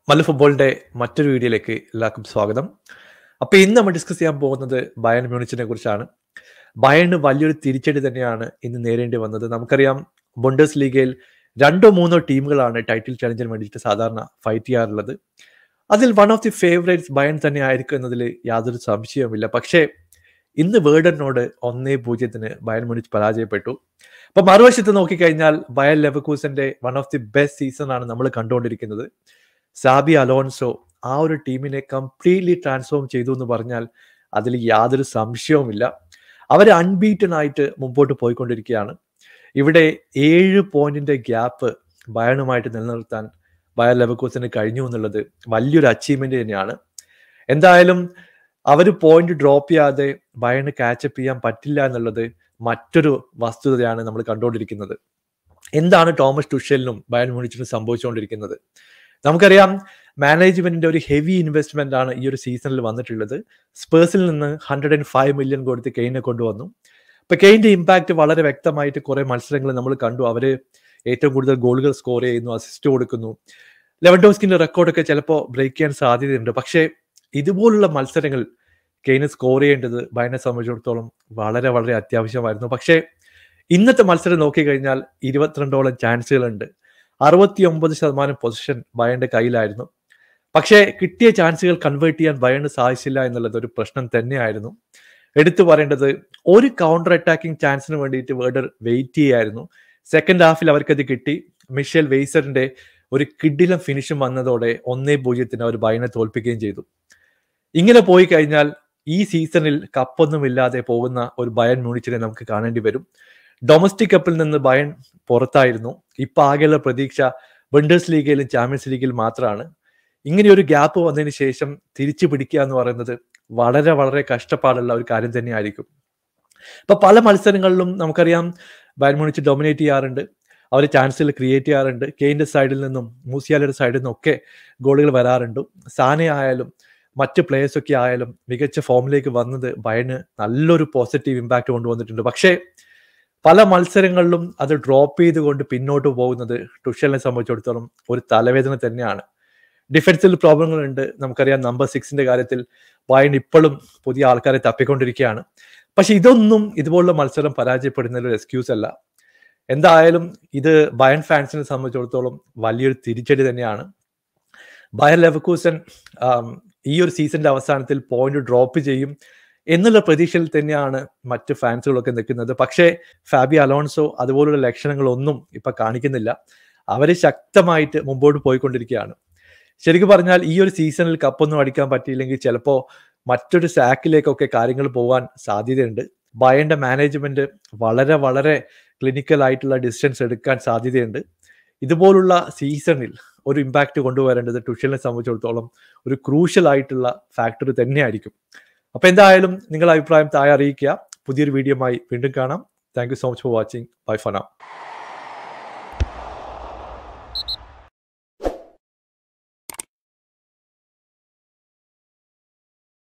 മല്ല ഫുട്ബോളിന്റെ മറ്റൊരു വീഡിയോയിലേക്ക് എല്ലാവർക്കും സ്വാഗതം അപ്പൊ ഇന്ന് നമ്മൾ ഡിസ്കസ് ചെയ്യാൻ പോകുന്നത് ബയൺ മ്യൂണിച്ചിനെ കുറിച്ചാണ് ബയണിന് വലിയൊരു തിരിച്ചടി തന്നെയാണ് ഇന്ന് നേരിടേണ്ടി വന്നത് നമുക്കറിയാം ബുണ്ടസ് ലീഗയിൽ രണ്ടോ മൂന്നോ ടീമുകളാണ് ടൈറ്റിൽ ചലഞ്ചിന് വേണ്ടിയിട്ട് സാധാരണ ഫൈറ്റ് ചെയ്യാറുള്ളത് അതിൽ one of the favourites Bayern തന്നെ ആയിരിക്കും എന്നതിൽ യാതൊരു സംശയവുമില്ല പക്ഷേ ഇന്ന് വേർഡനോട് ഒന്നേ പൂജ്യത്തിന് ബയൺ മ്യൂണിച്ച് പരാജയപ്പെട്ടു അപ്പൊ മറുവശത്ത് നോക്കിക്കഴിഞ്ഞാൽ ബയൺ ലെവക്കൂസന്റെ one of the best season ആണ് നമ്മൾ കണ്ടുകൊണ്ടിരിക്കുന്നത് സാബി അലോൺസോ ആ ഒരു ടീമിനെ കംപ്ലീറ്റ്ലി ട്രാൻസ്ഫോം ചെയ്തു എന്ന് പറഞ്ഞാൽ അതിൽ യാതൊരു സംശയവുമില്ല അവർ അൺബീറ്റൺ ആയിട്ട് മുമ്പോട്ട് പോയിക്കൊണ്ടിരിക്കുകയാണ് ഇവിടെ ഏഴ് പോയിന്റിന്റെ ഗ്യാപ്പ് ബയണുമായിട്ട് നിലനിർത്താൻ ബയർ ലെവക്കൂസിന് കഴിഞ്ഞു എന്നുള്ളത് വലിയൊരു അച്ചീവ്മെന്റ് തന്നെയാണ് എന്തായാലും അവർ പോയിന്റ് ഡ്രോപ്പ് ചെയ്യാതെ ബയണ് കാച്ചപ്പ് ചെയ്യാൻ പറ്റില്ല എന്നുള്ളത് മറ്റൊരു വസ്തുതയാണ് നമ്മൾ കണ്ടുകൊണ്ടിരിക്കുന്നത് എന്താണ് തോമസ് ടുഷലിനും ബയൺ മ്യൂണിച്ചിനും സംഭവിച്ചുകൊണ്ടിരിക്കുന്നത് നമുക്കറിയാം മാനേജ്മെന്റിന്റെ ഒരു ഹെവി ഇൻവെസ്റ്റ്മെന്റ് ആണ് ഈ ഒരു സീസണിൽ വന്നിട്ടുള്ളത് സ്പേഴ്സിൽ നിന്ന് ഹൺഡ്രഡ് ആൻഡ് ഫൈവ് മില്യൺ കൊടുത്ത് കെയിനെ കൊണ്ടുവന്നു ഇപ്പൊ കെയിന്റെ ഇമ്പാക്ട് വളരെ വ്യക്തമായിട്ട് കുറെ മത്സരങ്ങൾ നമ്മൾ കണ്ടു അവര് ഏറ്റവും കൂടുതൽ ഗോളുകൾ സ്കോർ ചെയ്യുന്നു അസിസ്റ്റ് കൊടുക്കുന്നു ലെവൻഡോസ്കിന്റെ റെക്കോർഡൊക്കെ ചിലപ്പോൾ ബ്രേക്ക് ചെയ്യാൻ സാധ്യതയുണ്ട് പക്ഷേ ഇതുപോലുള്ള മത്സരങ്ങൾ കെയിന് സ്കോർ ചെയ്യേണ്ടത് ബയനെ സംബന്ധിച്ചിടത്തോളം വളരെ വളരെ അത്യാവശ്യമായിരുന്നു പക്ഷേ ഇന്നത്തെ മത്സരം നോക്കിക്കഴിഞ്ഞാൽ ഇരുപത്തിരണ്ടോളം ചാൻസുകളുണ്ട് അറുപത്തി ഒമ്പത് ശതമാനം പൊസിഷൻ ബയന്റെ കയ്യിലായിരുന്നു പക്ഷേ കിട്ടിയ ചാൻസുകൾ കൺവേർട്ട് ചെയ്യാൻ ബയണ് സാധിച്ചില്ല എന്നുള്ളത് ഒരു പ്രശ്നം തന്നെയായിരുന്നു എടുത്തു പറയേണ്ടത് ഒരു കൗണ്ടർ അറ്റാക്കിംഗ് ചാൻസിന് വേണ്ടിയിട്ട് വേർഡർ വെയിറ്റ് ചെയ്യായിരുന്നു സെക്കൻഡ് ഹാഫിൽ അവർക്കത് കിട്ടി മിഷേൽ വെയ്സറിന്റെ ഒരു കിഡിലം ഫിനിഷും വന്നതോടെ ഒന്നേ പൂജ്യത്തിന് അവർ ബയനെ തോൽപ്പിക്കുകയും ചെയ്തു ഇങ്ങനെ പോയി കഴിഞ്ഞാൽ ഈ സീസണിൽ കപ്പൊന്നുമില്ലാതെ പോകുന്ന ഒരു ബയൺ മ്യൂണിച്ചിനെ നമുക്ക് കാണേണ്ടി വരും ഡൊമസ്റ്റിക് കപ്പിൽ നിന്ന് ബയൺ പുറത്തായിരുന്നു ഇപ്പൊ ആകെയുള്ള പ്രതീക്ഷ വിൻഡേഴ്സ് ലീഗയിലും ചാമ്പ്യൻസ് ലീഗിലും മാത്രമാണ് ഇങ്ങനെ ഒരു ഗ്യാപ്പ് വന്നതിന് ശേഷം തിരിച്ചു പിടിക്കുക എന്ന് പറയുന്നത് വളരെ വളരെ കഷ്ടപ്പാടുള്ള ഒരു കാര്യം തന്നെയായിരിക്കും ഇപ്പൊ പല മത്സരങ്ങളിലും നമുക്കറിയാം ബയൺ മ്യൂണിച്ച് ഡൊമിനേറ്റ് ചെയ്യാറുണ്ട് അവർ ചാൻസുകൾ ക്രിയേറ്റ് ചെയ്യാറുണ്ട് കെയിന്റെ സൈഡിൽ നിന്നും മൂസിയാലയുടെ സൈഡിൽ നിന്നും ഒക്കെ ഗോളുകൾ വരാറുണ്ട് സാനെ ആയാലും മറ്റ് പ്ലേയേഴ്സ് ഒക്കെ ആയാലും മികച്ച ഫോമിലേക്ക് വന്നത് ബയന് നല്ലൊരു പോസിറ്റീവ് ഇമ്പാക്ട് കൊണ്ടുവന്നിട്ടുണ്ട് പക്ഷേ പല മത്സരങ്ങളിലും അത് ഡ്രോപ്പ് ചെയ്തുകൊണ്ട് പിന്നോട്ട് പോകുന്നത് ടുഷലിനെ സംബന്ധിച്ചിടത്തോളം ഒരു തലവേദന തന്നെയാണ് ഡിഫൻസിൽ പ്രോബ്ലങ്ങളുണ്ട് നമുക്കറിയാം നമ്പർ സിക്സിന്റെ കാര്യത്തിൽ ബയൺ ഇപ്പോഴും പുതിയ ആൾക്കാരെ തപ്പിക്കൊണ്ടിരിക്കുകയാണ് പക്ഷെ ഇതൊന്നും ഇതുപോലുള്ള മത്സരം പരാജയപ്പെടുന്ന ഒരു എക്സ്ക്യൂസ് അല്ല എന്തായാലും ഇത് ബയൺ ഫാൻസിനെ സംബന്ധിച്ചിടത്തോളം വലിയൊരു തിരിച്ചടി തന്നെയാണ് ബയർ ലെവക്കൂസൻ ഈ ഒരു സീസണിന്റെ അവസാനത്തിൽ പോയിന്റ് ഡ്രോപ്പ് ചെയ്യും എന്നുള്ള പ്രതീക്ഷയിൽ തന്നെയാണ് മറ്റ് ഫാൻസുകളൊക്കെ നിൽക്കുന്നത് പക്ഷേ ഫാബി അലോൺസോ അതുപോലുള്ള ലക്ഷണങ്ങളൊന്നും ഇപ്പൊ കാണിക്കുന്നില്ല അവര് ശക്തമായിട്ട് മുമ്പോട്ട് പോയിക്കൊണ്ടിരിക്കുകയാണ് ശരിക്കും പറഞ്ഞാൽ ഈ ഒരു സീസണിൽ കപ്പൊന്നും അടിക്കാൻ പറ്റിയില്ലെങ്കിൽ ചിലപ്പോൾ മറ്റൊരു സാക്കിലേക്കൊക്കെ കാര്യങ്ങൾ പോകാൻ സാധ്യതയുണ്ട് ബയന്റെ മാനേജ്മെന്റ് വളരെ വളരെ ക്ലിനിക്കൽ ആയിട്ടുള്ള ഡിസിഷൻസ് എടുക്കാൻ സാധ്യതയുണ്ട് ഇതുപോലുള്ള സീസണിൽ ഒരു ഇമ്പാക്റ്റ് കൊണ്ടുവരേണ്ടത് ടുഷലിനെ സംബന്ധിച്ചിടത്തോളം ഒരു ക്രൂഷ്യൽ ആയിട്ടുള്ള ഫാക്ടർ തന്നെയായിരിക്കും അപ്പൊ എന്തായാലും നിങ്ങളുടെ അഭിപ്രായം താഴെ അറിയിക്കുക പുതിയൊരു വീഡിയോയുമായി വീണ്ടും കാണാം thank you so much for watching bye ഫന